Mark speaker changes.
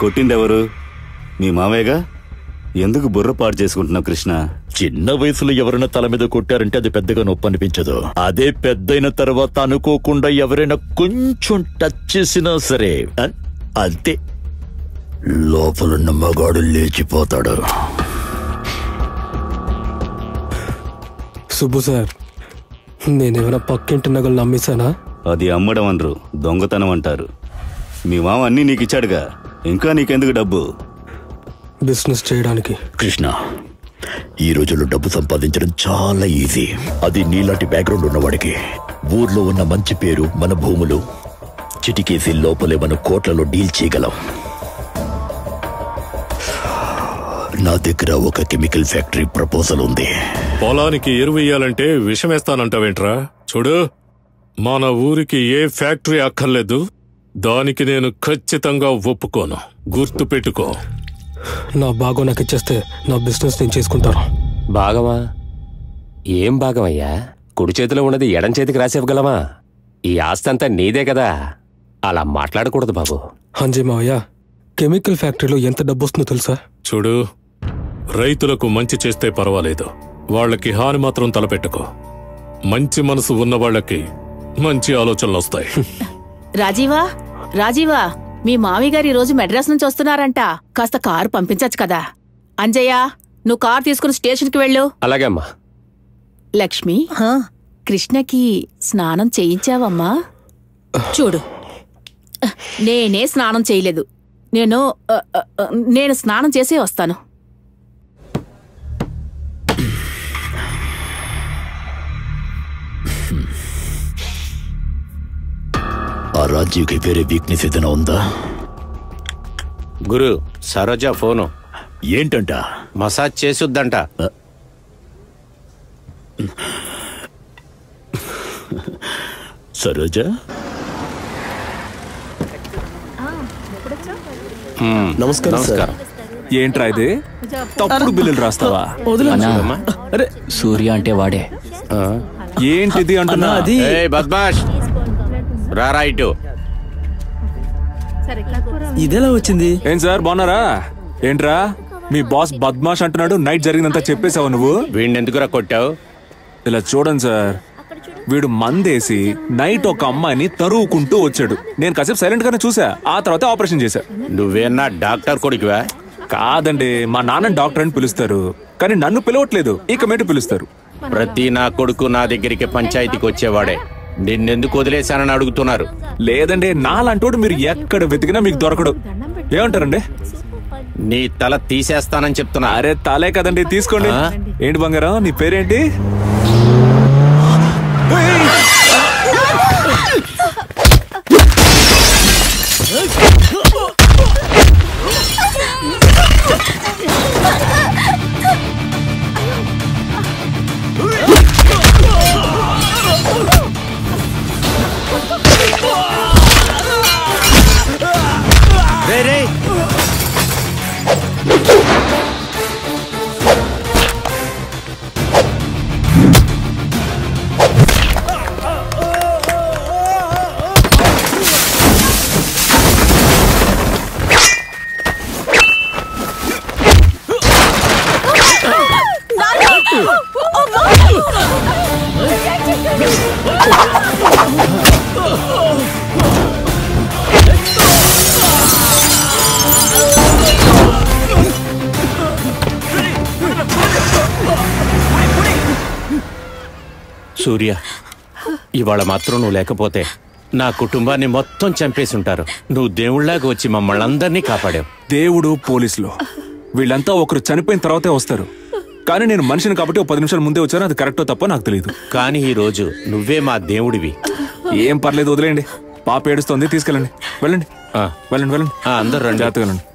Speaker 1: కొట్టిందెవరు మీ మామయ్యగా ఎందుకు బుర్ర పాడు చేసుకుంటున్నావు కృష్ణ
Speaker 2: చిన్న వయసులో ఎవరైనా తల మీద కొట్టారంటే అది పెద్దగా నొప్పి అనిపించదు అదే పెద్దయిన తర్వాత అనుకోకుండా ఎవరైనా కొంచెం టచ్ చేసినా సరే అ- అంతే లోపలున్న మగాడు లేచిపోతాడు
Speaker 3: సుబ్బు సార్ నేనేమైనా పక్కింటి నగలు నమ్మేశానా
Speaker 1: అది అమ్మడం అనరు దొంగతనం అంటారు మీ మామ అన్నీ నీకు ఇచ్చాడుగా ఇంకా నీకెందుకు డబ్బు
Speaker 3: బిజినెస్ చేయడానికి
Speaker 2: కృష్ణ ఈ రోజుల్లో డబ్బు సంపాదించడం చాలా ఈజీ అది నీలాంటి బ్యాక్గ్రౌండ్ ఉన్నవాడికి ఊర్లో ఉన్న మంచి పేరు మన భూములు చిటికేసి లోపలే మన కోట్లలో డీల్ చేయగలం నా దగ్గర ఒక కెమికల్ ఫ్యాక్టరీ ప్రపోజల్ ఉంది
Speaker 4: పొలానికి ఎరువు వేయాలంటే విషమేస్తానంటావేంట్రా చూడు మన ఊరికి ఏ ఫ్యాక్టరీ అక్కర్లేదు దానికి నేను ఖచ్చితంగా ఒప్పుకోను గుర్తు పెట్టుకో
Speaker 3: నా బాగో నాకు ఇచ్చేస్తే నా బిజినెస్ నేను చేసుకుంటాను
Speaker 5: భాగమా ఏం భాగమయ్యా కుడి చేతిలో ఉన్నది ఎడం చేతికి రాసివ్వగలమా ఈ ఆస్తి అంతా నీదే కదా అలా మాట్లాడకూడదు బాబు
Speaker 3: హంజీ మావయ్య కెమికల్ ఫ్యాక్టరీలో ఎంత డబ్బు వస్తుందో తెలుసా
Speaker 4: చూడు రైతులకు మంచి చేస్తే పర్వాలేదు వాళ్ళకి హాని మాత్రం తలపెట్టుకో మంచి మనసు ఉన్న వాళ్ళకి మంచి ఆలోచనలు వస్తాయి
Speaker 6: రాజీవా రాజీవా మీ మామి గారు ఈ రోజు మెడ్రాస్ నుంచి వస్తున్నారంట కాస్త కారు పంపించచ్చు కదా అంజయ్య నువ్వు కారు తీసుకుని స్టేషన్కి వెళ్ళు
Speaker 5: అలాగే అమ్మా
Speaker 6: లక్ష్మి కృష్ణకి స్నానం చేయించావమ్మా చూడు నేనే స్నానం చేయలేదు నేను అ, అ, అ, నేను స్నానం చేసే వస్తాను
Speaker 2: ఆ రాజ్యకి వేరే వీక్నెస్ ఏదైనా ఉందా
Speaker 5: గురు సరోజ ఫోను
Speaker 2: ఏంటంట
Speaker 5: మసాజ్ చేసుద్దంట
Speaker 2: సరోజా
Speaker 7: నమస్కారం సార్
Speaker 5: నమస్కారం
Speaker 7: ఏంట్రా ఇది తప్పుడు బిల్లులు రాస్తావా
Speaker 5: అమ్మా.
Speaker 7: అరే
Speaker 8: సూర్య అంటే వాడే
Speaker 5: ఆ.
Speaker 7: ఏంటిది అంటున్నా
Speaker 8: అది
Speaker 5: ఏయ్ బద్మాష్ రారా ఇటు
Speaker 8: ఇదెలా వచ్చింది
Speaker 7: ఏం సార్ బాగున్నారా ఏంట్రా మీ బాస్ బద్మాష్ అంటున్నాడు నైట్ జరిగిందంతా చెప్పేశావు నువ్వు
Speaker 5: వీడిని ఎందుకురా కొట్టావు
Speaker 7: ఇలా చూడండి సార్ వీడు మందేసి నైట్ ఒక అమ్మాయిని తరువుకుంటూ వచ్చాడు నేను కాసేపు సైలెంట్ గానే చూసా ఆ తర్వాత ఆపరేషన్ చేశా
Speaker 5: నువ్వేనా డాక్టర్ కొడుకువా
Speaker 7: కాదండి మా నాన్న డాక్టర్ అని పిలుస్తారు కానీ నన్ను పిలవట్లేదు ఇక మేట పిలుస్తారు
Speaker 5: ప్రతి నా కొడుకు నా దగ్గరికి పంచాయతీకి వచ్చేవాడే నిన్నెందుకు వదిలేశానని అడుగుతున్నారు
Speaker 7: లేదండి నాలంటోడు మీరు ఎక్కడ వెతికినా మీకు దొరకడు ఏమంటారండి
Speaker 5: నీ తల తీసేస్తానని చెప్తున్నా
Speaker 7: అరే తలే కదండి తీసుకోండి
Speaker 5: ఆ?
Speaker 7: ఏంటి బంగారం నీ పేరేంటి
Speaker 5: రే రే సూర్య ఇవాళ మాత్రం నువ్వు లేకపోతే నా కుటుంబాన్ని మొత్తం చంపేసి ఉంటారు నువ్వు దేవుళ్లాగా వచ్చి మమ్మల్ని అందరినీ కాపాడావు
Speaker 7: దేవుడు పోలీసులు వీళ్ళంతా ఒకరు చనిపోయిన తర్వాతే వస్తారు కానీ నేను మనిషిని కాబట్టి ఒక పది నిమిషాల ముందే వచ్చాను అది కరెక్టో తప్ప నాకు తెలియదు
Speaker 5: కానీ ఈ రోజు నువ్వే మా దేవుడివి
Speaker 7: ఏం పర్లేదు వదిలేయండి పాప ఏడుస్తోంది తీసుకెళ్ళండి వెళ్ళండి
Speaker 5: ఆ,
Speaker 7: వెళ్ళండి వెళ్ళండి
Speaker 5: ఆ, అందరూ రండి
Speaker 7: జాగ్రత్తగా వెళ్ళండి